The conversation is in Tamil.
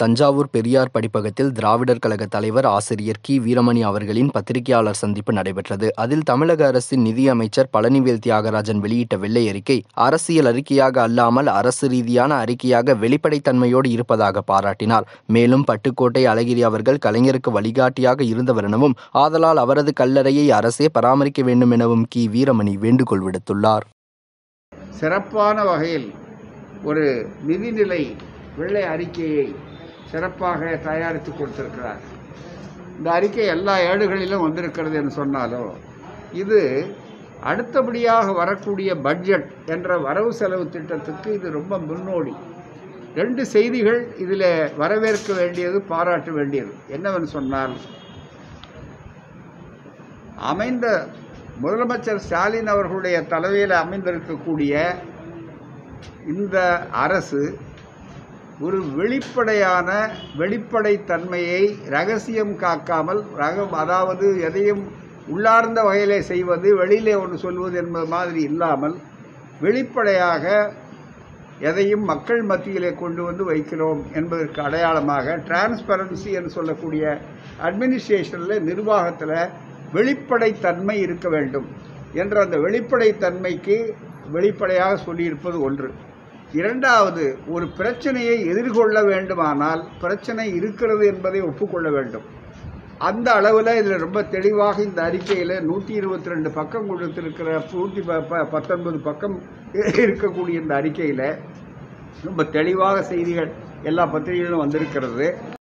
தஞ்சாவூர் பெரியார் படிப்பகத்தில் திராவிடர் கழக தலைவர் ஆசிரியர் கி வீரமணி அவர்களின் பத்திரிகையாளர் சந்திப்பு நடைபெற்றது அதில் தமிழக அரசின் நிதியமைச்சர் பழனிவேல் தியாகராஜன் வெளியிட்ட வெள்ளை அறிக்கை அரசியல் அறிக்கையாக அல்லாமல் அரசு ரீதியான அறிக்கையாக வெளிப்படைத்தன்மையோடு இருப்பதாக பாராட்டினார் மேலும் பட்டுக்கோட்டை அழகிரி அவர்கள் கலைஞருக்கு வழிகாட்டியாக இருந்தவர் எனவும் ஆதலால் அவரது கல்லறையை அரசே பராமரிக்க வேண்டும் எனவும் கி வீரமணி வேண்டுகோள் விடுத்துள்ளார் சிறப்பான வகையில் ஒரு நிதிநிலை வெள்ளை அறிக்கையை சிறப்பாக தயாரித்து கொடுத்திருக்கிறார் இந்த அறிக்கை எல்லா ஏடுகளிலும் வந்திருக்கிறது என்று சொன்னாலும் இது அடுத்தபடியாக வரக்கூடிய பட்ஜெட் என்ற வரவு செலவு திட்டத்துக்கு இது ரொம்ப முன்னோடி ரெண்டு செய்திகள் இதில் வரவேற்க வேண்டியது பாராட்ட வேண்டியது என்னவென்று சொன்னால் அமைந்த முதலமைச்சர் ஸ்டாலின் அவர்களுடைய தலைமையில் அமைந்திருக்கக்கூடிய இந்த அரசு ஒரு வெளிப்படையான வெளிப்படைத்தன்மையை ரகசியம் காக்காமல் ரக அதாவது எதையும் உள்ளார்ந்த வகையிலே செய்வது வெளியிலே ஒன்று சொல்வது என்பது மாதிரி இல்லாமல் வெளிப்படையாக எதையும் மக்கள் மத்தியிலே கொண்டு வந்து வைக்கிறோம் என்பதற்கு அடையாளமாக டிரான்ஸ்பரன்சி என்று சொல்லக்கூடிய அட்மினிஸ்ட்ரேஷனில் நிர்வாகத்தில் வெளிப்படைத்தன்மை இருக்க வேண்டும் என்ற அந்த வெளிப்படைத்தன்மைக்கு வெளிப்படையாக சொல்லியிருப்பது ஒன்று இரண்டாவது ஒரு பிரச்சனையை எதிர்கொள்ள வேண்டுமானால் பிரச்சனை இருக்கிறது என்பதை ஒப்புக்கொள்ள வேண்டும் அந்த அளவில் இதில் ரொம்ப தெளிவாக இந்த அறிக்கையில் நூற்றி இருபத்தி ரெண்டு பக்கம் கொடுத்திருக்கிற நூற்றி ப ப- பத்தொன்பது பக்கம் இருக்கக்கூடிய இந்த அறிக்கையில் ரொம்ப தெளிவாக செய்திகள் எல்லா பத்திரிகைகளும் வந்திருக்கிறது